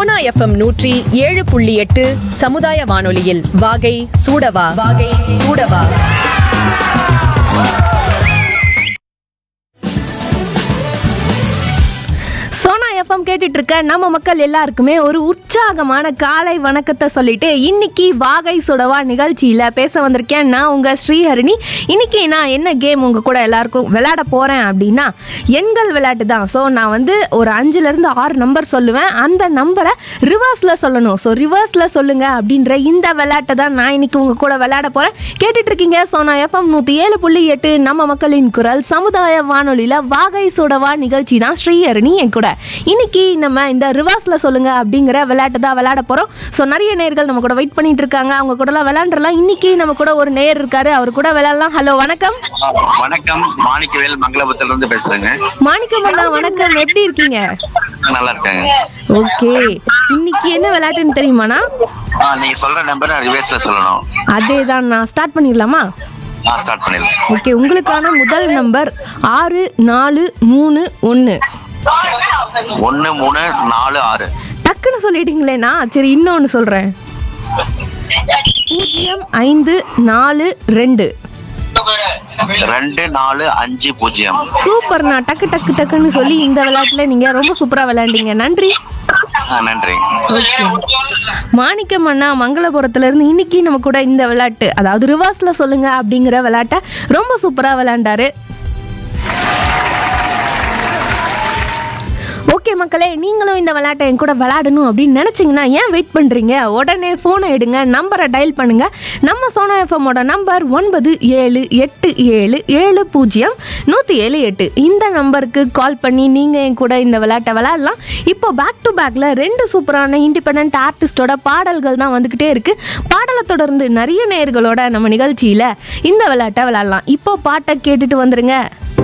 Sona FM நூற்றி ஏழு புள்ளி எட்டு சமுதாய வானொலியில் வாகை சூடவா வாகை சூடவா சோனா எஃப்எம் கேட்டுட்டு இருக்க நம்ம மக்கள் எல்லாருக்குமே ஒரு உற்சாகமான காலை வணக்கத்தை சொல்லிட்டு இன்னைக்கு வாகை சுடவா நிகழ்ச்சியில் பேச வந்திருக்கேன் நான் உங்கள் ஸ்ரீஹரிணி இன்னைக்கு நான் என்ன கேம் உங்கள் கூட எல்லாருக்கும் விளையாட போகிறேன் அப்படின்னா எண்கள் விளையாட்டு தான் ஸோ நான் வந்து ஒரு அஞ்சுலேருந்து ஆறு நம்பர் சொல்லுவேன் அந்த நம்பரை ரிவர்ஸில் சொல்லணும் ஸோ ரிவர்ஸில் சொல்லுங்க அப்படின்ற இந்த விளையாட்டை தான் நான் இன்னைக்கு உங்கள் கூட விளையாட போகிறேன் கேட்டுட்டு இருக்கீங்க சோனா எஃப்எம் நூற்றி ஏழு புள்ளி எட்டு நம்ம மக்களின் குரல் சமுதாய வானொலியில் வாகை சுடவா நிகழ்ச்சி தான் ஸ்ரீஹரிணி என் கூட இன்னைக்கு நம்ம இந்த ரிவர்ஸ்ல சொல்லுங்க அப்படிங்கிற விளையாட்டு தான் விளையாட போறோம் ஸோ நிறைய நேர்கள் நம்ம கூட வெயிட் பண்ணிட்டு இருக்காங்க அவங்க கூடலாம் விளையாண்டுலாம் இன்னைக்கு நம்ம கூட ஒரு நேர் இருக்காரு அவர் கூட விளையாடலாம் ஹலோ வணக்கம் வணக்கம் மாணிக்கவேல் மங்களபுரத்துல இருந்து பேசுறேங்க மாணிக்கம் அண்ணா வணக்கம் எப்படி இருக்கீங்க நல்லா இருக்காங்க ஓகே இன்னைக்கு என்ன விளையாட்டுன்னு தெரியுமாண்ணா ஆ, நீங்க சொல்ற நம்பர் நான் ரிவர்ஸ்ல சொல்லணும் அதே தான் நான் ஸ்டார்ட் பண்ணிடலாமா நான் ஸ்டார்ட் பண்ணிடலாம் ஓகே உங்களுக்கான முதல் நம்பர் ஆறு நாலு மூணு ஒன்று ஒன்னு மூணு நாலு ஆறு டக்குன்னு சொல்லிட்டீங்களேண்ணா சரி இன்னொன்று சொல்கிறேன் பூஜ்ஜியம் ஐந்து நாலு ரெண்டு ரெண்டு நாலு அஞ்சு பூஜ்ஜியம் சூப்பர்ண்ணா டக்கு டக்கு டக்குன்னு சொல்லி இந்த விளையாட்டுல நீங்க ரொம்ப சூப்பரா விளையாண்டீங்க நன்றி ஆ, நன்றி ஓகே மாணிக்கம் அண்ணா மங்களபுரத்துல இருந்து இன்னைக்கு நம்ம கூட இந்த விளையாட்டு அதாவது ரிவர்ஸ்ல சொல்லுங்க அப்படிங்கிற விளையாட்டை ரொம்ப சூப்பரா விளையாண்டாரு ஓகே மக்களே நீங்களும் இந்த விளையாட்டை என் கூட விளையாடணும் அப்படின்னு நினச்சிங்கன்னா ஏன் வெயிட் பண்ணுறீங்க உடனே ஃபோனை எடுங்க நம்பரை டயல் பண்ணுங்க நம்ம சோனா எஃப்எம்மோட நம்பர் ஒன்பது ஏழு எட்டு ஏழு ஏழு பூஜ்ஜியம் நூற்றி ஏழு எட்டு இந்த நம்பருக்கு கால் பண்ணி நீங்கள் என் கூட இந்த விளையாட்டை விளையாடலாம் இப்போ பேக் டு பேக்கில் ரெண்டு சூப்பரான இண்டிபெண்ட் ஆர்டிஸ்டோட பாடல்கள் தான் வந்துக்கிட்டே இருக்கு பாடலை தொடர்ந்து நிறைய நேயர்களோட நம்ம நிகழ்ச்சியில் இந்த விளையாட்டை விளையாடலாம் இப்போ பாட்டை கேட்டுட்டு வந்துருங்க